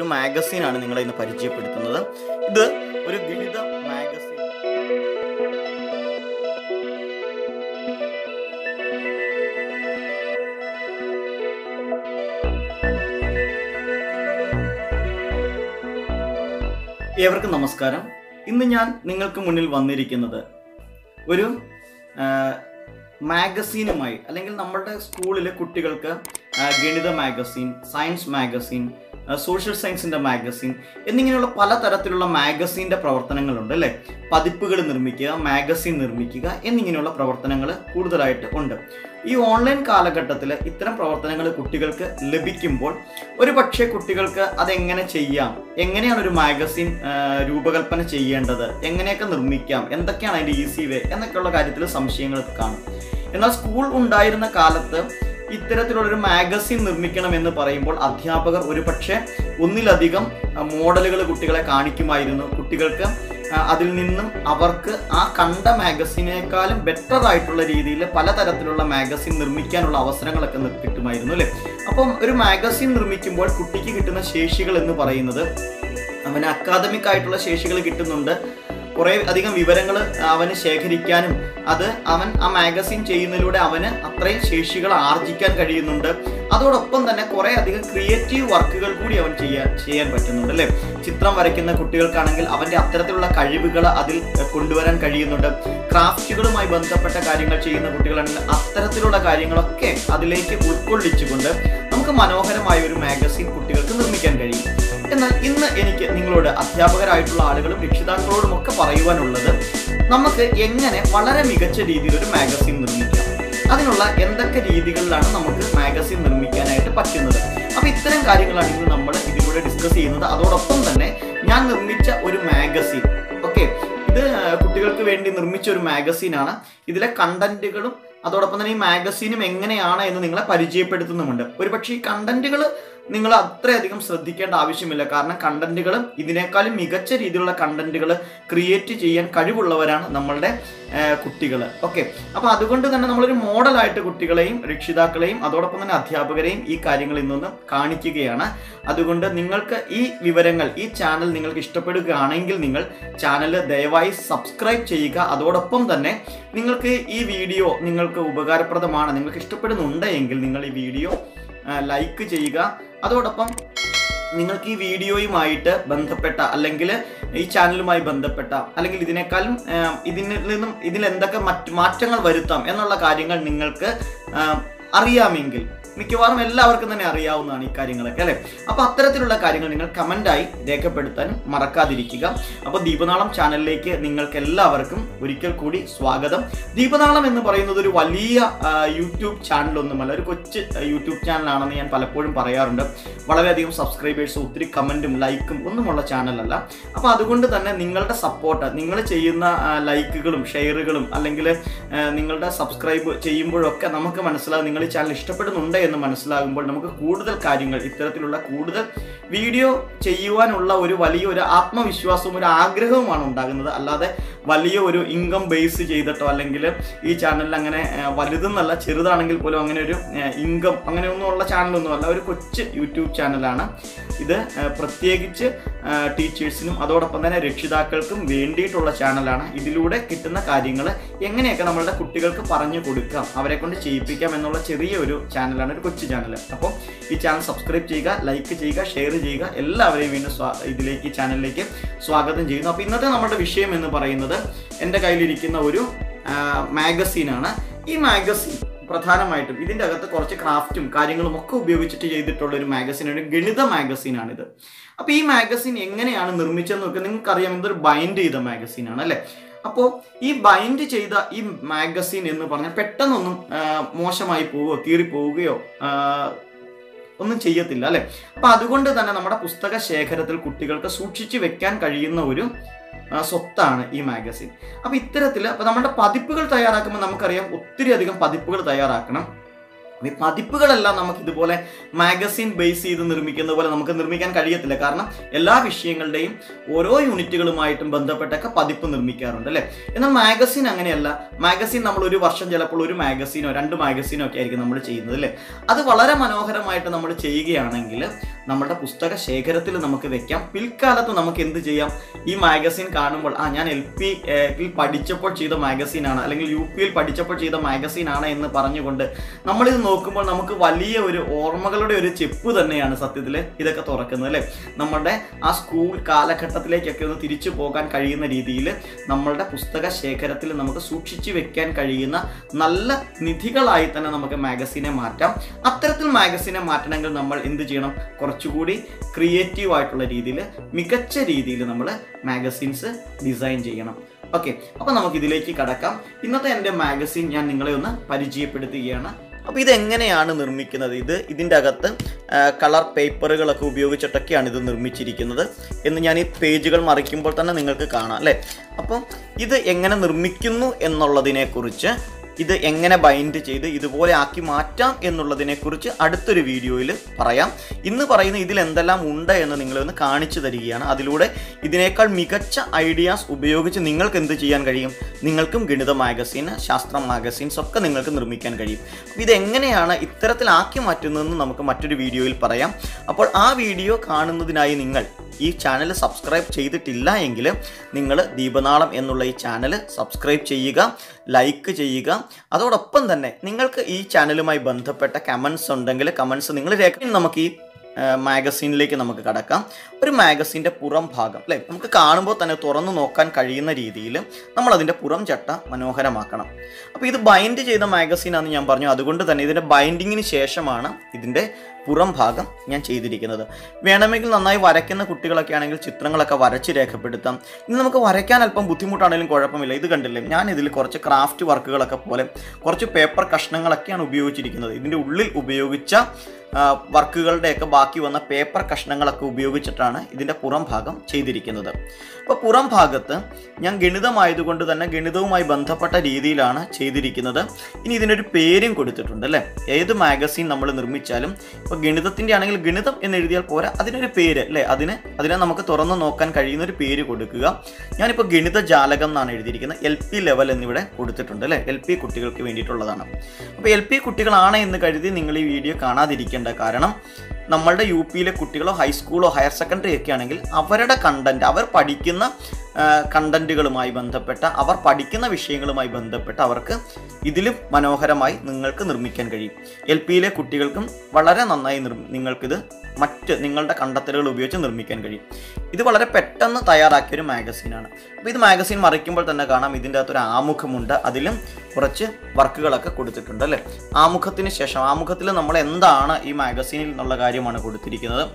ഒരു മാഗസീനാണ് നിങ്ങളെ ഇന്ന് പരിചയപ്പെടുത്തുന്നത് ഇത് ഒരു ഗണിത മാഗസീൻ ഏവർക്കും നമസ്കാരം ഇന്ന് ഞാൻ നിങ്ങൾക്ക് മുന്നിൽ വന്നിരിക്കുന്നത് ഒരു ആ, മാഗസീനുമായി അല്ലെങ്കിൽ നമ്മളുടെ സ്കൂളിലെ കുട്ടികൾക്ക് ആ, ഗണിത മാഗസീൻ സയൻസ് മാഗസീൻ ആ, സോഷ്യൽ സയൻസിന്റെ മാഗസീൻ എന്നിങ്ങനെയുള്ള പലതരത്തിലുള്ള മാഗസീൻ്റെ പ്രവർത്തനങ്ങളുണ്ട് അല്ലേ പതിപ്പുകൾ നിർമ്മിക്കുക മാഗസീൻ നിർമ്മിക്കുക എന്നിങ്ങനെയുള്ള പ്രവർത്തനങ്ങൾ കൂടുതലായിട്ട് ഉണ്ട് ഈ ഓൺലൈൻ കാലഘട്ടത്തിൽ ഇത്തരം പ്രവർത്തനങ്ങൾ കുട്ടികൾക്ക് ലഭിക്കുമ്പോൾ ഒരു പക്ഷേ കുട്ടികൾക്ക് അതെങ്ങനെ ചെയ്യാം എങ്ങനെയാണ് ഒരു മാഗസിൻ ആ, രൂപകൽപ്പന ചെയ്യേണ്ടത് എങ്ങനെയൊക്കെ നിർമ്മിക്കാം എന്തൊക്കെയാണ് അതിൻ്റെ ഈസി വേ എന്നൊക്കെയുള്ള കാര്യത്തിൽ സംശയങ്ങൾ കാണും എന്നാൽ സ്കൂൾ ഉണ്ടായിരുന്ന കാലത്ത് ഇത്തരത്തിലുള്ളൊരു മാഗസിൻ നിർമ്മിക്കണം എന്ന് പറയുമ്പോൾ അധ്യാപകർ ഒരുപക്ഷെ ഒന്നിലധികം മോഡലുകൾ കുട്ടികളെ കാണിക്കുമായിരുന്നു കുട്ടികൾക്ക് ആ, അതിൽ നിന്നും അവർക്ക് ആ കണ്ട മാഗസിനേക്കാളും ബെറ്റർ ആയിട്ടുള്ള രീതിയിൽ പലതരത്തിലുള്ള മാഗസിൻ നിർമ്മിക്കാനുള്ള അവസരങ്ങളൊക്കെ നി- കിട്ടുമായിരുന്നു അല്ലേ അപ്പം ഒരു മാഗസിൻ നിർമ്മിക്കുമ്പോൾ കുട്ടിക്ക് കിട്ടുന്ന ശേഷികൾ എന്ന് പറയുന്നത് അവന് അക്കാദമിക് ആയിട്ടുള്ള ശേഷികൾ കിട്ടുന്നുണ്ട് കുറേ അധികം വിവരങ്ങൾ അവന് ശേഖരിക്കാനും അത് അവൻ ആ മാഗസിൻ ചെയ്യുന്നതിലൂടെ അവന് അത്രയും ശേഷികൾ ആർജിക്കാൻ കഴിയുന്നുണ്ട് അതോടൊപ്പം തന്നെ കുറേ അധികം ക്രിയേറ്റീവ് വർക്കുകൾ കൂടി അവൻ ചെയ്യാൻ ചെയ്യാൻ പറ്റുന്നുണ്ട് അല്ലേ ചിത്രം വരയ്ക്കുന്ന കുട്ടികൾക്കാണെങ്കിൽ അവൻ്റെ അത്തരത്തിലുള്ള കഴിവുകൾ അതിൽ എഹ്, കൊണ്ടുവരാൻ കഴിയുന്നുണ്ട് ക്രാഫ്റ്റുകളുമായി ബന്ധപ്പെട്ട കാര്യങ്ങൾ ചെയ്യുന്ന കുട്ടികളാണെങ്കിൽ അത്തരത്തിലുള്ള കാര്യങ്ങളൊക്കെ അതിലേക്ക് ഉൾക്കൊള്ളിച്ചുകൊണ്ട് നമുക്ക് മനോഹരമായ ഒരു മാഗസിൻ കുട്ടികൾക്ക് നിർമ്മിക്കാൻ കഴിയും എന്നാൽ ഇന്ന് എനിക്ക് നിങ്ങളോട് അധ്യാപകരായിട്ടുള്ള ആളുകളും രക്ഷിതാക്കളോടും ഒക്കെ പറയുവാനുള്ളത് നമുക്ക് എങ്ങനെ വളരെ മികച്ച രീതിയിൽ ഒരു മാഗസിൻ നിർമ്മിക്കാം അതിനുള്ള എന്തൊക്കെ രീതികളിലാണ് നമുക്ക് മാഗസിൻ നിർമ്മിക്കാനായിട്ട് പറ്റുന്നത് അപ്പൊ ഇത്തരം കാര്യങ്ങളാണ് ഇന്ന് നമ്മൾ ഇതിലൂടെ ഡിസ്കസ് ചെയ്യുന്നത് അതോടൊപ്പം തന്നെ ഞാൻ നിർമ്മിച്ച ഒരു മാഗസിൻ ഓക്കെ ഇത് ആ, കുട്ടികൾക്ക് വേണ്ടി നിർമ്മിച്ച ഒരു മാഗസീനാണ് ഇതിലെ കണ്ടന്റുകളും അതോടൊപ്പം തന്നെ ഈ മാഗസീനും എങ്ങനെയാണ് എന്ന് നിങ്ങളെ പരിചയപ്പെടുത്തുന്നുമുണ്ട് ഒരുപക്ഷെ ഈ കണ്ടന്റുകൾ നിങ്ങൾ അത്രയധികം ശ്രദ്ധിക്കേണ്ട ആവശ്യമില്ല കാരണം കണ്ടന്റുകൾ ഇതിനേക്കാളും മികച്ച രീതിയിലുള്ള കണ്ടന്റുകൾ ക്രിയേറ്റ് ചെയ്യാൻ കഴിവുള്ളവരാണ് നമ്മളുടെ കുട്ടികൾ ഓക്കെ അപ്പോൾ അതുകൊണ്ട് തന്നെ നമ്മളൊരു മോഡലായിട്ട് കുട്ടികളെയും രക്ഷിതാക്കളെയും അതോടൊപ്പം തന്നെ അധ്യാപകരെയും ഈ കാര്യങ്ങൾ ഇന്നൊന്ന് കാണിക്കുകയാണ് അതുകൊണ്ട് നിങ്ങൾക്ക് ഈ വിവരങ്ങൾ ഈ ചാനൽ നിങ്ങൾക്ക് ഇഷ്ടപ്പെടുകയാണെങ്കിൽ നിങ്ങൾ ചാനൽ ദയവായി സബ്സ്ക്രൈബ് ചെയ്യുക അതോടൊപ്പം തന്നെ നിങ്ങൾക്ക് ഈ വീഡിയോ നിങ്ങൾക്ക് ഉപകാരപ്രദമാണ് നിങ്ങൾക്ക് ഇഷ്ടപ്പെടുന്നുണ്ട് എങ്കിൽ നിങ്ങൾ ഈ വീഡിയോ ലൈക്ക് ചെയ്യുക അതോടൊപ്പം നിങ്ങൾക്ക് ഈ വീഡിയോയുമായിട്ട് ബന്ധപ്പെട്ട അല്ലെങ്കിൽ ഈ ചാനലുമായി ബന്ധപ്പെട്ട അല്ലെങ്കിൽ ഇതിനേക്കാളും ആ, ഇതിൽ നിന്നും ഇതിൽ എന്തൊക്കെ മറ്റ് മാറ്റങ്ങൾ വരുത്താം എന്നുള്ള കാര്യങ്ങൾ നിങ്ങൾക്ക് ആ, അറിയാമെങ്കിൽ മിക്കവാറും എല്ലാവർക്കും തന്നെ അറിയാവുന്നതാണ് ഈ കാര്യങ്ങളൊക്കെ അല്ലേ അപ്പോൾ അത്തരത്തിലുള്ള കാര്യങ്ങൾ നിങ്ങൾ കമൻ്റായി രേഖപ്പെടുത്താനും മറക്കാതിരിക്കുക അപ്പോൾ ദീപനാളം ചാനലിലേക്ക് നിങ്ങൾക്ക് എല്ലാവർക്കും ഒരിക്കൽ കൂടി സ്വാഗതം ദീപനാളം എന്ന് പറയുന്നത് ഒരു വലിയ ആ, യൂട്യൂബ് ചാനലൊന്നുമല്ല ഒരു കൊച്ചു ആ, യൂട്യൂബ് ചാനലാണെന്ന് ഞാൻ പലപ്പോഴും പറയാറുണ്ട് വളരെയധികം സബ്സ്ക്രൈബേഴ്സും ഒത്തിരി കമൻറ്റും ലൈക്കും ഒന്നുമുള്ള ചാനലല്ല അപ്പോൾ അതുകൊണ്ട് തന്നെ നിങ്ങളുടെ സപ്പോർട്ട് നിങ്ങൾ ചെയ്യുന്ന ആ, ലൈക്കുകളും ഷെയറുകളും അല്ലെങ്കിൽ ആ, നിങ്ങളുടെ സബ്സ്ക്രൈബ് ചെയ്യുമ്പോഴൊക്കെ നമുക്ക് മനസ്സിലാകും നിങ്ങൾ ഈ ചാനൽ ഇഷ്ടപ്പെടുന്നുണ്ട് എന്ന് മനസ്സിലാകുമ്പോൾ നമുക്ക് കൂടുതൽ കാര്യങ്ങൾ ഇത്തരത്തിലുള്ള കൂടുതൽ വീഡിയോ ചെയ്യുവാനുള്ള ഒരു വലിയ ഒരു ആത്മവിശ്വാസവും ഒരു ആഗ്രഹവുമാണ് ഉണ്ടാകുന്നത് അല്ലാതെ വലിയ ഒരു ഇൻകം ബേസ് ചെയ്തിട്ടോ അല്ലെങ്കിൽ ഈ ചാനലിൽ അങ്ങനെ ആ, വലുതെന്നല്ല ചെറുതാണെങ്കിൽ പോലും അങ്ങനെ ഒരു ഇൻകം അങ്ങനെയൊന്നുമുള്ള ചാനലൊന്നുമല്ല ഒരു കൊച്ചു യൂട്യൂബ് ചാനലാണ് ഇത് ആ, പ്രത്യേകിച്ച് ടീച്ചേഴ്സിനും അതോടൊപ്പം തന്നെ രക്ഷിതാക്കൾക്കും വേണ്ടിയിട്ടുള്ള ചാനലാണ് ഇതിലൂടെ കിട്ടുന്ന കാര്യങ്ങൾ എങ്ങനെയൊക്കെ നമ്മളുടെ കുട്ടികൾക്ക് പറഞ്ഞു കൊടുക്കാം അവരെ കൊണ്ട് ചെയ്യിപ്പിക്കാം എന്നുള്ള ചെറിയ ഒരു ചാനലാണ് ഒരു കൊച്ചു ചാനൽ അപ്പോൾ ഈ ചാനൽ സബ്സ്ക്രൈബ് ചെയ്യുക ലൈക്ക് ചെയ്യുക ഷെയർ ചെയ്യുക എല്ലാവരെയും വീണ്ടും സ്വാ- ഇതിലേക്ക് ഈ ചാനലിലേക്ക് സ്വാഗതം ചെയ്യുന്നു അപ്പോൾ ഇന്നത്തെ നമ്മുടെ വിഷയം എന്ന് പറയുന്നത് എൻ്റെ കയ്യിലിരിക്കുന്ന ഒരു മാഗസീനാണ് ഈ മാഗസീൻ പ്രധാനമായിട്ടും ഇതിൻ്റെ അകത്ത് കുറച്ച് ക്രാഫ്റ്റും കാര്യങ്ങളും ഒക്കെ ഉപയോഗിച്ചിട്ട് ചെയ്തിട്ടുള്ള ഒരു മാഗസീനാണ് ഗണിത മാഗസീനാണിത് അപ്പോൾ ഈ മാഗസീൻ എങ്ങനെയാണ് നിർമ്മിച്ചതെന്ന് നോക്കുക നിങ്ങൾക്കറിയാം ഇതൊരു ബൈൻഡ് ചെയ്ത മാഗസീനാണ് അല്ലേ അപ്പോൾ ഈ ബൈൻഡ് ചെയ്ത ഈ മാഗസീൻ എന്ന് പറഞ്ഞാൽ പെട്ടെന്നൊന്നും ആ, മോശമായി പോവുകയോ കീറി പോവുകയോ ആ, ഒന്നും ചെയ്യത്തില്ല അല്ലെ അപ്പൊ അതുകൊണ്ട് തന്നെ നമ്മുടെ പുസ്തക ശേഖരത്തിൽ കുട്ടികൾക്ക് സൂക്ഷിച്ചു വെക്കാൻ കഴിയുന്ന ഒരു ആ, സ്വത്താണ് ഈ മാഗസിൻ അപ്പൊ ഇത്തരത്തിൽ അപ്പൊ നമ്മുടെ പതിപ്പുകൾ തയ്യാറാക്കുമ്പോൾ നമുക്കറിയാം ഒത്തിരി അധികം പതിപ്പുകൾ തയ്യാറാക്കണം ഈ പതിപ്പുകളെല്ലാം നമുക്ക് ഇതുപോലെ മാഗസിൻ ബേസ് ചെയ്ത് നിർമ്മിക്കുന്ന പോലെ നമുക്ക് നിർമ്മിക്കാൻ കഴിയത്തില്ല കാരണം എല്ലാ വിഷയങ്ങളുടെയും ഓരോ യൂണിറ്റുകളുമായിട്ടും ബന്ധപ്പെട്ടൊക്കെ പതിപ്പ് നിർമ്മിക്കാറുണ്ട് അല്ലേ എന്നാൽ മാഗസിൻ അങ്ങനെയല്ല മാഗസിൻ നമ്മൾ ഒരു വർഷം ചിലപ്പോൾ ഒരു മാഗസീനോ രണ്ട് മാഗസീനോ ഒക്കെ ആയിരിക്കും നമ്മൾ ചെയ്യുന്നത് അല്ലേ അത് വളരെ മനോഹരമായിട്ട് നമ്മൾ ചെയ്യുകയാണെങ്കിൽ നമ്മുടെ പുസ്തക ശേഖരത്തിൽ നമുക്ക് വെക്കാം പിൽക്കാലത്ത് നമുക്ക് എന്ത് ചെയ്യാം ഈ മാഗസിൻ കാണുമ്പോൾ ആ ഞാൻ എൽ പി പഠിച്ചപ്പോൾ ചെയ്ത മാഗസീനാണ് അല്ലെങ്കിൽ യു പിയിൽ പഠിച്ചപ്പോൾ ചെയ്ത മാഗസീനാണ് എന്ന് പറഞ്ഞുകൊണ്ട് നമ്മളിത് നോക്കുമ്പോൾ നമുക്ക് വലിയ ഒരു ഓർമ്മകളുടെ ഒരു ചെപ്പ് തന്നെയാണ് സത്യത്തിൽ ഇതൊക്കെ തുറക്കുന്നത് അല്ലേ നമ്മുടെ ആ സ്കൂൾ കാലഘട്ടത്തിലേക്കൊക്കെ ഒന്ന് തിരിച്ചു പോകാൻ കഴിയുന്ന രീതിയിൽ നമ്മളുടെ പുസ്തക ശേഖരത്തിൽ നമുക്ക് സൂക്ഷിച്ചു വെക്കാൻ കഴിയുന്ന നല്ല നിധികളായി തന്നെ നമുക്ക് മാഗസീനെ മാറ്റാം അത്തരത്തിൽ മാഗസീനെ മാറ്റണമെങ്കിൽ നമ്മൾ എന്ത് ചെയ്യണം കുറച്ചുകൂടി ക്രിയേറ്റീവ് ആയിട്ടുള്ള രീതിയിൽ മികച്ച രീതിയിൽ നമ്മൾ മാഗസീൻസ് ഡിസൈൻ ചെയ്യണം ഓക്കെ അപ്പോൾ നമുക്ക് ഇതിലേക്ക് കടക്കാം ഇന്നത്തെ എൻ്റെ മാഗസീൻ ഞാൻ നിങ്ങളെ ഒന്ന് പരിചയപ്പെടുത്തുകയാണ് അപ്പോൾ ഇതെങ്ങനെയാണ് നിർമ്മിക്കുന്നത് ഇത് ഇതിൻ്റെ അകത്ത് കളർ പേപ്പറുകളൊക്കെ ഉപയോഗിച്ചിട്ടൊക്കെയാണ് ഇത് നിർമ്മിച്ചിരിക്കുന്നത് എന്ന് ഞാൻ ഈ പേജുകൾ മറിക്കുമ്പോൾ തന്നെ നിങ്ങൾക്ക് കാണാം അല്ലേ അപ്പം ഇത് എങ്ങനെ നിർമ്മിക്കുന്നു എന്നുള്ളതിനെക്കുറിച്ച് ഇത് എങ്ങനെ ബൈൻഡ് ചെയ്ത് ഇതുപോലെ ആക്കി മാറ്റാം എന്നുള്ളതിനെക്കുറിച്ച് അടുത്തൊരു വീഡിയോയിൽ പറയാം ഇന്ന് പറയുന്ന ഇതിൽ എന്തെല്ലാം ഉണ്ട് എന്ന് നിങ്ങളെ ഒന്ന് കാണിച്ചു തരികയാണ് അതിലൂടെ ഇതിനേക്കാൾ മികച്ച ഐഡിയാസ് ഉപയോഗിച്ച് നിങ്ങൾക്ക് എന്ത് ചെയ്യാൻ കഴിയും നിങ്ങൾക്കും ഗണിത മാഗസീൻ ശാസ്ത്ര മാഗസീൻസ് ഒക്കെ നിങ്ങൾക്ക് നിർമ്മിക്കാൻ കഴിയും അപ്പോൾ ഇതെങ്ങനെയാണ് ഇത്തരത്തിലാക്കി മാറ്റുന്നതെന്ന് നമുക്ക് മറ്റൊരു വീഡിയോയിൽ പറയാം അപ്പോൾ ആ വീഡിയോ കാണുന്നതിനായി നിങ്ങൾ ഈ ചാനൽ സബ്സ്ക്രൈബ് ചെയ്തിട്ടില്ല എങ്കിൽ നിങ്ങൾ ദീപനാളം എന്നുള്ള ഈ ചാനൽ സബ്സ്ക്രൈബ് ചെയ്യുക ലൈക്ക് ചെയ്യുക അതോടൊപ്പം തന്നെ നിങ്ങൾക്ക് ഈ ചാനലുമായി ബന്ധപ്പെട്ട കമൻസ് ഉണ്ടെങ്കിൽ കമൻസ് നിങ്ങൾ രേഖ നമുക്ക് ഈ മാഗസീനിലേക്ക് നമുക്ക് കടക്കാം ഒരു മാഗസീൻ്റെ പുറം ഭാഗം അല്ലേ നമുക്ക് കാണുമ്പോൾ തന്നെ തുറന്നു നോക്കാൻ കഴിയുന്ന രീതിയിൽ നമ്മൾ അതിൻ്റെ പുറം ചട്ട മനോഹരമാക്കണം അപ്പോൾ ഇത് ബൈൻഡ് ചെയ്ത മാഗസീനാണെന്ന് ഞാൻ പറഞ്ഞു അതുകൊണ്ട് തന്നെ ഇതിൻ്റെ ബൈൻഡിങ്ങിന് ശേഷമാണ് ഇതിൻ്റെ പുറം ഭാഗം ഞാൻ ചെയ്തിരിക്കുന്നത് വേണമെങ്കിൽ നന്നായി വരയ്ക്കുന്ന കുട്ടികളൊക്കെ ആണെങ്കിൽ ചിത്രങ്ങളൊക്കെ വരച്ച് രേഖപ്പെടുത്താം ഇനി നമുക്ക് വരയ്ക്കാൻ അല്പം ബുദ്ധിമുട്ടാണെങ്കിലും കുഴപ്പമില്ല ഇത് കണ്ടില്ലേ ഞാൻ ഇതിൽ കുറച്ച് ക്രാഫ്റ്റ് വർക്കുകളൊക്കെ പോലെ കുറച്ച് പേപ്പർ കഷ്ണങ്ങളൊക്കെയാണ് ഉപയോഗിച്ചിരിക്കുന്നത് ഇതിൻ്റെ ഉള്ളിൽ ഉപയോഗിച്ച വർക്കുകളുടെയൊക്കെ ബാക്കി വന്ന പേപ്പർ കഷ്ണങ്ങളൊക്കെ ഉപയോഗിച്ചിട്ടാണ് ഇതിൻ്റെ പുറം ഭാഗം ചെയ്തിരിക്കുന്നത് അപ്പോൾ പുറം ഭാഗത്ത് ഞാൻ ഗണിതമായതുകൊണ്ട് തന്നെ ഗണിതവുമായി ബന്ധപ്പെട്ട രീതിയിലാണ് ചെയ്തിരിക്കുന്നത് ഇനി ഇതിനൊരു പേരും കൊടുത്തിട്ടുണ്ട് അല്ലേ ഏത് മാഗസീൻ നമ്മൾ നിർമ്മിച്ചാലും ഇപ്പോൾ ഗണിതത്തിൻ്റെ ആണെങ്കിൽ ഗണിതം എന്ന് എഴുതിയാൽ പോരാ അതിനൊരു പേര് അല്ലേ അതിന് അതിനെ നമുക്ക് തുറന്നു നോക്കാൻ കഴിയുന്ന ഒരു പേര് കൊടുക്കുക ഞാനിപ്പോൾ ഗണിത ജാലകം എന്നാണ് എഴുതിയിരിക്കുന്നത് എൽ പി ലെവൽ എന്നിവിടെ കൊടുത്തിട്ടുണ്ട് അല്ലേ എൽ പി കുട്ടികൾക്ക് വേണ്ടിയിട്ടുള്ളതാണ് അപ്പോൾ എൽ പി കുട്ടികളാണ് എന്ന് കരുതി നിങ്ങൾ ഈ വീഡിയോ കാണാതിരിക്കേണ്ട കാരണം നമ്മളുടെ യു പിയിലെ കുട്ടികളോ ഹൈസ്കൂളോ ഹയർ സെക്കൻഡറി ഒക്കെ ആണെങ്കിൽ അവരുടെ കണ്ടന്റ് അവർ പഠിക്കുന്ന കണ്ടന്റുകളുമായി ബന്ധപ്പെട്ട അവർ പഠിക്കുന്ന വിഷയങ്ങളുമായി ബന്ധപ്പെട്ട് അവർക്ക് ഇതിലും മനോഹരമായി നിങ്ങൾക്ക് നിർമ്മിക്കാൻ കഴിയും എൽ പിയിലെ കുട്ടികൾക്കും വളരെ നന്നായി നിർ നിങ്ങൾക്കിത് മറ്റ് നിങ്ങളുടെ കണ്ടെത്തലുകൾ ഉപയോഗിച്ച് നിർമ്മിക്കാൻ കഴിയും ഇത് വളരെ പെട്ടെന്ന് തയ്യാറാക്കിയ ഒരു മാഗസീനാണ് അപ്പോൾ ഇത് മാഗസീൻ മറിക്കുമ്പോൾ തന്നെ കാണാം ഇതിൻ്റെ അകത്തൊരു ആമുഖമുണ്ട് അതിലും കുറച്ച് വർക്കുകളൊക്കെ കൊടുത്തിട്ടുണ്ട് അല്ലേ ആമുഖത്തിന് ശേഷം ആമുഖത്തിൽ നമ്മൾ എന്താണ് ഈ മാഗസീനിൽ എന്നുള്ള കാര്യമാണ് കൊടുത്തിരിക്കുന്നത്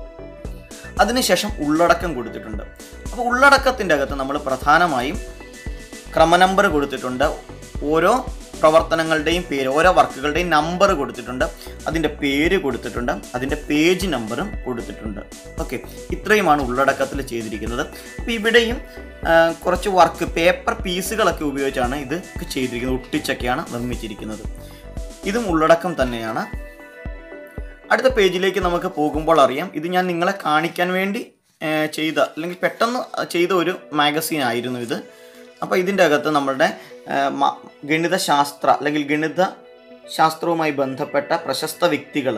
അതിനുശേഷം ഉള്ളടക്കം കൊടുത്തിട്ടുണ്ട് അപ്പോൾ ഉള്ളടക്കത്തിൻ്റെ അകത്ത് നമ്മൾ പ്രധാനമായും ക്രമനമ്പർ കൊടുത്തിട്ടുണ്ട് ഓരോ പ്രവർത്തനങ്ങളുടെയും പേര് ഓരോ വർക്കുകളുടെയും നമ്പർ കൊടുത്തിട്ടുണ്ട് അതിൻ്റെ പേര് കൊടുത്തിട്ടുണ്ട് അതിൻ്റെ പേജ് നമ്പറും കൊടുത്തിട്ടുണ്ട് ഓക്കെ ഇത്രയുമാണ് ഉള്ളടക്കത്തിൽ ചെയ്തിരിക്കുന്നത് അപ്പോൾ ഇവിടെയും കുറച്ച് വർക്ക് പേപ്പർ പീസുകളൊക്കെ ഉപയോഗിച്ചാണ് ഇത് ചെയ്തിരിക്കുന്നത് ഒട്ടിച്ചൊക്കെയാണ് നിർമ്മിച്ചിരിക്കുന്നത് ഇതും ഉള്ളടക്കം തന്നെയാണ് അടുത്ത പേജിലേക്ക് നമുക്ക് പോകുമ്പോൾ അറിയാം ഇത് ഞാൻ നിങ്ങളെ കാണിക്കാൻ വേണ്ടി ചെയ്ത അല്ലെങ്കിൽ പെട്ടെന്ന് ചെയ്ത ഒരു മാഗസീൻ ആയിരുന്നു ഇത് അപ്പോൾ ഇതിൻ്റെ അകത്ത് നമ്മളുടെ ഗണിതശാസ്ത്ര അല്ലെങ്കിൽ ഗണിത ശാസ്ത്രവുമായി ബന്ധപ്പെട്ട പ്രശസ്ത വ്യക്തികൾ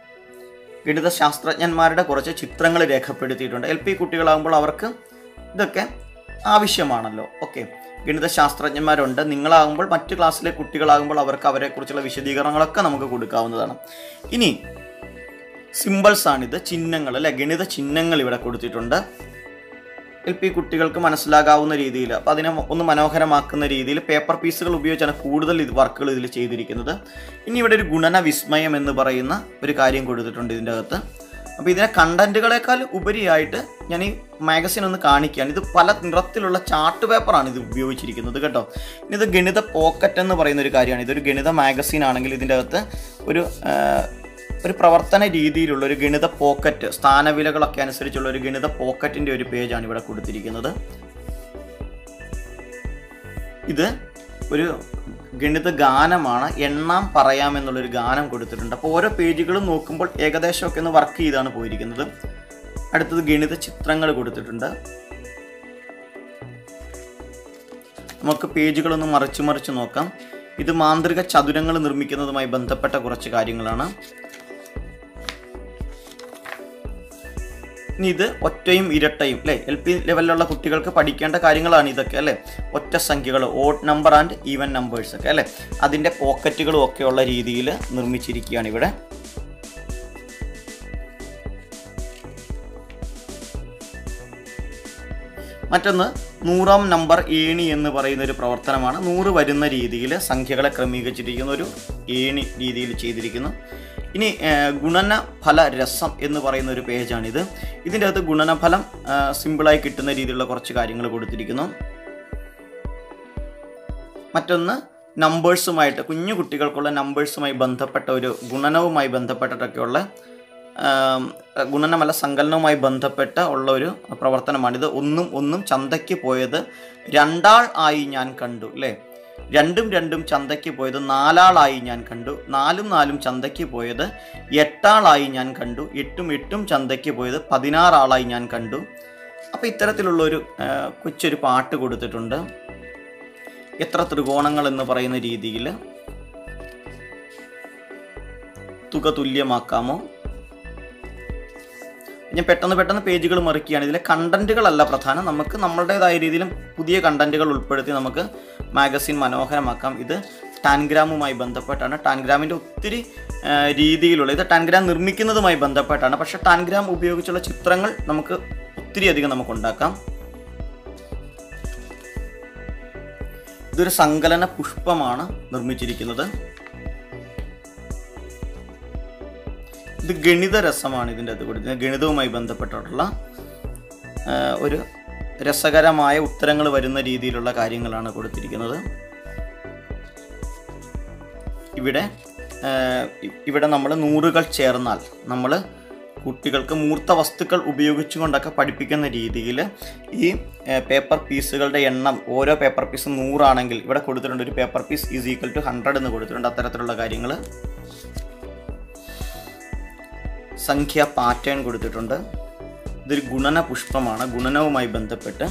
ഗണിതശാസ്ത്രജ്ഞന്മാരുടെ കുറച്ച് ചിത്രങ്ങൾ രേഖപ്പെടുത്തിയിട്ടുണ്ട് എൽ പി കുട്ടികളാകുമ്പോൾ അവർക്ക് ഇതൊക്കെ ആവശ്യമാണല്ലോ ഓക്കെ ഗണിതശാസ്ത്രജ്ഞന്മാരുണ്ട് നിങ്ങളാകുമ്പോൾ മറ്റു ക്ലാസ്സിലെ കുട്ടികളാകുമ്പോൾ അവർക്ക് അവരെക്കുറിച്ചുള്ള വിശദീകരണങ്ങളൊക്കെ നമുക്ക് കൊടുക്കാവുന്നതാണ് ഇനി സിമ്പിൾസ് ആണിത് ചിഹ്നങ്ങൾ അല്ലെ ഗണിത ചിഹ്നങ്ങൾ ഇവിടെ കൊടുത്തിട്ടുണ്ട് എൽ പി കുട്ടികൾക്ക് മനസ്സിലാകാവുന്ന രീതിയിൽ അപ്പോൾ അതിനെ ഒന്ന് മനോഹരമാക്കുന്ന രീതിയിൽ പേപ്പർ പീസുകൾ ഉപയോഗിച്ചാണ് കൂടുതൽ ഇത് വർക്കുകൾ ഇതിൽ ചെയ്തിരിക്കുന്നത് ഇനി ഇവിടെ ഒരു ഗുണന വിസ്മയം എന്ന് പറയുന്ന ഒരു കാര്യം കൊടുത്തിട്ടുണ്ട് ഇതിൻ്റെ അകത്ത് അപ്പോൾ ഇതിനെ കണ്ടന്റുകളെക്കാൾ ഉപരിയായിട്ട് ഞാൻ ഈ മാഗസിൻ ഒന്ന് കാണിക്കുകയാണ് ഇത് പല നിറത്തിലുള്ള ചാർട്ട് പേപ്പറാണ് ഇത് ഉപയോഗിച്ചിരിക്കുന്നത് കേട്ടോ ഇനി ഇത് ഗണിത പോക്കറ്റ് എന്ന് പറയുന്ന ഒരു കാര്യമാണ് ഇതൊരു ഗണിത മാഗസിൻ ആണെങ്കിൽ ഇതിൻ്റെ അകത്ത് ഒരു ഒരു പ്രവർത്തന രീതിയിലുള്ള ഒരു ഗണിത പോക്കറ്റ് സ്ഥാനവിലകളൊക്കെ അനുസരിച്ചുള്ള ഒരു ഗണിത പോക്കറ്റിൻ്റെ ഒരു പേജാണ് ഇവിടെ കൊടുത്തിരിക്കുന്നത് ഇത് ഒരു ഗണിത ഗാനമാണ് എണ്ണാം പറയാം എന്നുള്ളൊരു ഗാനം കൊടുത്തിട്ടുണ്ട് അപ്പോൾ ഓരോ പേജുകളും നോക്കുമ്പോൾ ഏകദേശമൊക്കെ ഒന്ന് വർക്ക് ചെയ്താണ് പോയിരിക്കുന്നത് അടുത്തത് ഗണിത ചിത്രങ്ങൾ കൊടുത്തിട്ടുണ്ട് നമുക്ക് പേജുകളൊന്ന് മറിച്ച് മറിച്ച് നോക്കാം ഇത് മാന്ത്രിക ചതുരങ്ങൾ നിർമ്മിക്കുന്നതുമായി ബന്ധപ്പെട്ട കുറച്ച് കാര്യങ്ങളാണ് ഇനി ഇത് ഒറ്റയും ഇരട്ടയും അല്ലേ എൽ പി ലെവലിലുള്ള കുട്ടികൾക്ക് പഠിക്കേണ്ട കാര്യങ്ങളാണ് ഇതൊക്കെ അല്ലേ ഒറ്റ സംഖ്യകൾ odd number and even numbers ഒക്കെ അല്ലേ അതിൻ്റെ പോക്കറ്റുകളും ഒക്കെയുള്ള രീതിയിൽ നിർമ്മിച്ചിരിക്കുകയാണ് ഇവിടെ മറ്റൊന്ന് നൂറാം നമ്പർ ഏണി എന്ന് പറയുന്ന ഒരു പ്രവർത്തനമാണ് നൂറ് വരുന്ന രീതിയിൽ സംഖ്യകളെ ക്രമീകരിച്ചിരിക്കുന്ന ഒരു ഏണി രീതിയിൽ ചെയ്തിരിക്കുന്നു ഇനി ഏഹ്, ഗുണനഫല രസം എന്ന് പറയുന്ന ഒരു പേജാണിത് ഇതിൻ്റെ അകത്ത് ഗുണനഫലം ആ, സിമ്പിളായി കിട്ടുന്ന രീതിയിലുള്ള കുറച്ച് കാര്യങ്ങൾ കൊടുത്തിരിക്കുന്നു മറ്റൊന്ന് നമ്പേഴ്സുമായിട്ട് കുഞ്ഞു കുട്ടികൾക്കുള്ള നമ്പേഴ്സുമായി ബന്ധപ്പെട്ട ഒരു ഗുണനവുമായി ബന്ധപ്പെട്ടിട്ടൊക്കെയുള്ള ആം, ഗുണനമല്ല സങ്കലനവുമായി ബന്ധപ്പെട്ട ഉള്ള ഒരു പ്രവർത്തനമാണിത് ഒന്നും ഒന്നും ചന്തയ്ക്ക് പോയത് രണ്ടാൾ ആയി ഞാൻ കണ്ടു അല്ലേ രണ്ടും രണ്ടും ചന്തയ്ക്ക് പോയത് നാലാളായി ഞാൻ കണ്ടു നാലും നാലും ചന്തയ്ക്ക് പോയത് എട്ടാളായി ഞാൻ കണ്ടു എട്ടും എട്ടും ചന്തയ്ക്ക് പോയത് പതിനാറാളായി ഞാൻ കണ്ടു അപ്പോൾ ഇത്തരത്തിലുള്ള ഒരു ആ, കൊച്ചൊരു പാട്ട് കൊടുത്തിട്ടുണ്ട് എത്ര ത്രികോണങ്ങൾ എന്ന് പറയുന്ന രീതിയിൽ തുക തുല്യമാക്കാമോ ഞാൻ പെട്ടെന്ന് പെട്ടെന്ന് പേജുകൾ മറിക്കുകയാണ് ഇതിലെ കണ്ടന്റുകളല്ല പ്രധാനം നമുക്ക് നമ്മളുടേതായ രീതിയിലും പുതിയ കണ്ടന്റുകൾ ഉൾപ്പെടുത്തി നമുക്ക് മാഗസിൻ മനോഹരമാക്കാം ഇത് ടാൻഗ്രാമുമായി ബന്ധപ്പെട്ടാണ് ടാൻഗ്രാമിൻ്റെ ഒത്തിരി ആ, രീതിയിലുള്ള ഇത് ടാൻഗ്രാം നിർമ്മിക്കുന്നതുമായി ബന്ധപ്പെട്ടാണ് പക്ഷേ ടാൻഗ്രാം ഉപയോഗിച്ചുള്ള ചിത്രങ്ങൾ നമുക്ക് ഒത്തിരി അധികം നമുക്ക് ഉണ്ടാക്കാം ഇതൊരു സങ്കലന പുഷ്പമാണ് നിർമ്മിച്ചിരിക്കുന്നത് ഇത് ഗണിത രസമാണ് ഇതിൻ്റെ അകത്ത് കൊടുത്തിരിക്കുന്നത് ഗണിതവുമായി ബന്ധപ്പെട്ടിട്ടുള്ള ആ, ഒരു രസകരമായ ഉത്തരങ്ങൾ വരുന്ന രീതിയിലുള്ള കാര്യങ്ങളാണ് കൊടുത്തിരിക്കുന്നത് ഇവിടെ ആ, ഇ- ഇവിടെ നമ്മൾ നൂറുകൾ ചേർന്നാൽ നമ്മൾ കുട്ടികൾക്ക് മൂർത്ത വസ്തുക്കൾ ഉപയോഗിച്ചുകൊണ്ടൊക്കെ പഠിപ്പിക്കുന്ന രീതിയിൽ ഈ ആ, പേപ്പർ പീസുകളുടെ എണ്ണം ഓരോ പേപ്പർ പീസും നൂറാണെങ്കിൽ ഇവിടെ കൊടുത്തിട്ടുണ്ട് ഒരു paper piece is equal to hundred എന്ന് കൊടുത്തിട്ടുണ്ട് അത്തരത്തിലുള്ള കാര്യങ്ങൾ സംഖ്യ പാറ്റേൺ കൊടുത്തിട്ടുണ്ട് ഇതൊരു ഗുണന പുഷ്പമാണ് ഗുണനവുമായി ബന്ധപ്പെട്ട്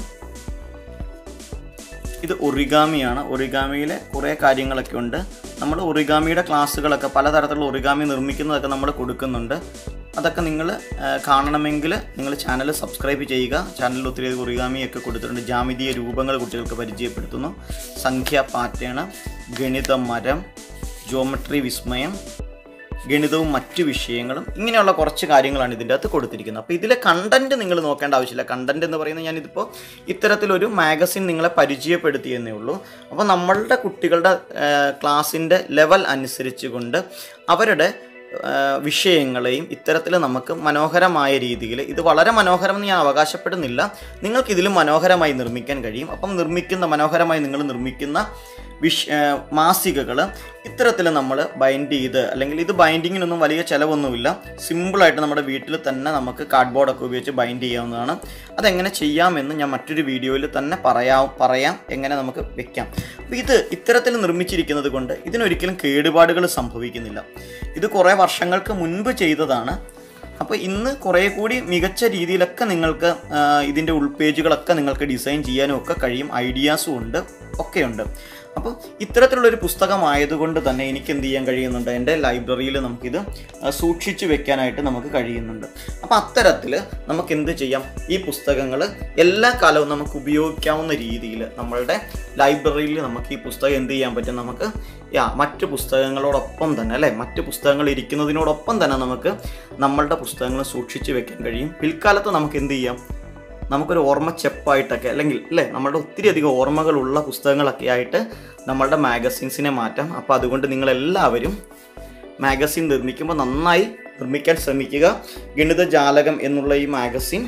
ഇത് ഒറിഗാമിയാണ് ഒറിഗാമിയിലെ കുറേ കാര്യങ്ങളൊക്കെ ഉണ്ട് നമ്മൾ ഒറിഗാമിയുടെ ക്ലാസ്സുകളൊക്കെ പലതരത്തിലുള്ള ഒറിഗാമി നിർമ്മിക്കുന്നതൊക്കെ നമ്മൾ കൊടുക്കുന്നുണ്ട് അതൊക്കെ നിങ്ങൾ കാണണമെങ്കിൽ നിങ്ങൾ ചാനൽ സബ്സ്ക്രൈബ് ചെയ്യുക ചാനലിൽ ഒത്തിരി ഒറിഗാമിയൊക്കെ കൊടുത്തിട്ടുണ്ട് ജാമിതീയ രൂപങ്ങൾ കുട്ടികൾക്ക് പരിചയപ്പെടുത്തുന്നു സംഖ്യ പാറ്റേൺ ഗണിത മരം ജോമെട്രി വിസ്മയം ഗണിതവും മറ്റു വിഷയങ്ങളും ഇങ്ങനെയുള്ള കുറച്ച് കാര്യങ്ങളാണ് ഇതിൻ്റെ അകത്ത് കൊടുത്തിരിക്കുന്നത് അപ്പോൾ ഇതിലെ കണ്ടന്റ് നിങ്ങൾ നോക്കേണ്ട ആവശ്യമില്ല കണ്ടന്റ് എന്ന് പറയുന്നത് ഞാനിതിപ്പോൾ ഇത്തരത്തിലൊരു മാഗസിൻ നിങ്ങളെ പരിചയപ്പെടുത്തിയെന്നേ ഉള്ളൂ അപ്പോൾ നമ്മളുടെ കുട്ടികളുടെ ക്ലാസ്സിൻ്റെ ലെവൽ അനുസരിച്ച് കൊണ്ട് അവരുടെ ആ, വിഷയങ്ങളെയും ഇത്തരത്തിൽ നമുക്ക് മനോഹരമായ രീതിയിൽ ഇത് വളരെ മനോഹരമെന്ന് ഞാൻ അവകാശപ്പെടുന്നില്ല നിങ്ങൾക്ക് ഇതിലും മനോഹരമായി നിർമ്മിക്കാൻ കഴിയും അപ്പം നിർമ്മിക്കുന്ന മനോഹരമായി നിങ്ങൾ നിർമ്മിക്കുന്ന വിഷ മാസികകൾ ഇത്തരത്തിൽ നമ്മൾ ബൈൻഡ് ചെയ്ത് അല്ലെങ്കിൽ ഇത് ബൈൻഡിങ്ങിനൊന്നും വലിയ ചിലവൊന്നുമില്ല സിമ്പിളായിട്ട് നമ്മുടെ വീട്ടിൽ തന്നെ നമുക്ക് കാർഡ്ബോർഡൊക്കെ ഉപയോഗിച്ച് ബൈൻഡ് ചെയ്യാവുന്നതാണ് അതെങ്ങനെ ചെയ്യാമെന്ന് ഞാൻ മറ്റൊരു വീഡിയോയിൽ തന്നെ പറയാം പറയാം എങ്ങനെ നമുക്ക് വെക്കാം അപ്പോൾ ഇത് ഇത്തരത്തിൽ നിർമ്മിച്ചിരിക്കുന്നത് കൊണ്ട് ഇതിനൊരിക്കലും കേടുപാടുകൾ സംഭവിക്കുന്നില്ല ഇത് കുറേ വർഷങ്ങൾക്ക് മുൻപ് ചെയ്തതാണ് അപ്പോൾ ഇന്ന് കുറേ കൂടി മികച്ച രീതിയിലൊക്കെ നിങ്ങൾക്ക് ആ, ഇതിൻ്റെ ഉൾപേജുകളൊക്കെ നിങ്ങൾക്ക് ഡിസൈൻ ചെയ്യാനും ഒക്കെ കഴിയും ഐഡിയാസും ഉണ്ട് ഒക്കെയുണ്ട് അപ്പോൾ ഇത്തരത്തിലുള്ളൊരു പുസ്തകമായതുകൊണ്ട് തന്നെ എനിക്ക് എന്ത് ചെയ്യാൻ കഴിയുന്നുണ്ട് എൻ്റെ ലൈബ്രറിയിൽ നമുക്കിത് ആ, സൂക്ഷിച്ചു വെക്കാനായിട്ട് നമുക്ക് കഴിയുന്നുണ്ട് അപ്പോൾ അത്തരത്തിൽ നമുക്ക് എന്ത് ചെയ്യാം ഈ പുസ്തകങ്ങൾ എല്ലാ കാലവും നമുക്ക് ഉപയോഗിക്കാവുന്ന രീതിയിൽ നമ്മളുടെ ലൈബ്രറിയിൽ നമുക്ക് ഈ പുസ്തകം എന്ത് ചെയ്യാൻ പറ്റും നമുക്ക് യാ മറ്റ് പുസ്തകങ്ങളോടൊപ്പം തന്നെ അല്ലേ മറ്റ് പുസ്തകങ്ങൾ ഇരിക്കുന്നതിനോടൊപ്പം തന്നെ നമുക്ക് നമ്മളുടെ പുസ്തകങ്ങൾ സൂക്ഷിച്ചു വെക്കാൻ കഴിയും പിൽക്കാലത്ത് നമുക്ക് എന്ത് ചെയ്യാം നമുക്കൊരു ഓർമ്മ ചെപ്പായിട്ടൊക്കെ അല്ലെങ്കിൽ അല്ലേ നമ്മളുടെ ഒത്തിരി അധികം ഓർമ്മകളുള്ള പുസ്തകങ്ങളൊക്കെ ആയിട്ട് നമ്മളുടെ മാഗസിൻസിനെ മാറ്റാം അപ്പോൾ അതുകൊണ്ട് നിങ്ങളെല്ലാവരും മാഗസിൻ നിർമ്മിക്കുമ്പോൾ നന്നായി നിർമ്മിക്കാൻ ശ്രമിക്കുക ഗണിത ജാലകം എന്നുള്ള ഈ മാഗസിൻ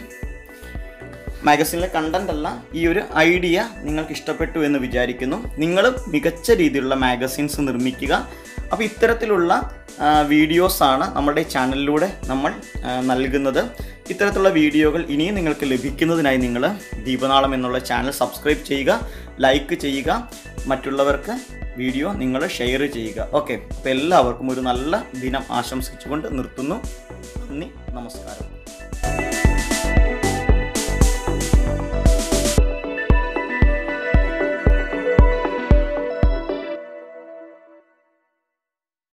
മാഗസിനിലെ കണ്ടന്റ് അല്ല ഈ ഒരു ഐഡിയ നിങ്ങൾക്ക് ഇഷ്ടപ്പെട്ടു എന്ന് വിചാരിക്കുന്നു നിങ്ങൾ മികച്ച രീതിയിലുള്ള മാഗസിൻസ് നിർമ്മിക്കുക അപ്പോൾ ഇത്തരത്തിലുള്ള വീഡിയോസാണ് നമ്മുടെ ചാനലിലൂടെ നമ്മൾ ആ, നൽകുന്നത് ഇത്തരത്തിലുള്ള വീഡിയോകൾ ഇനിയും നിങ്ങൾക്ക് ലഭിക്കുന്നതിനായി നിങ്ങൾ ദീപനാളം എന്നുള്ള ചാനൽ സബ്സ്ക്രൈബ് ചെയ്യുക ലൈക്ക് ചെയ്യുക മറ്റുള്ളവർക്ക് വീഡിയോ നിങ്ങൾ ഷെയർ ചെയ്യുക ഓക്കെ അപ്പോൾ എല്ലാവർക്കും ഒരു നല്ല ദിനം ആശംസിച്ചുകൊണ്ട് നിർത്തുന്നു നന്ദി നമസ്കാരം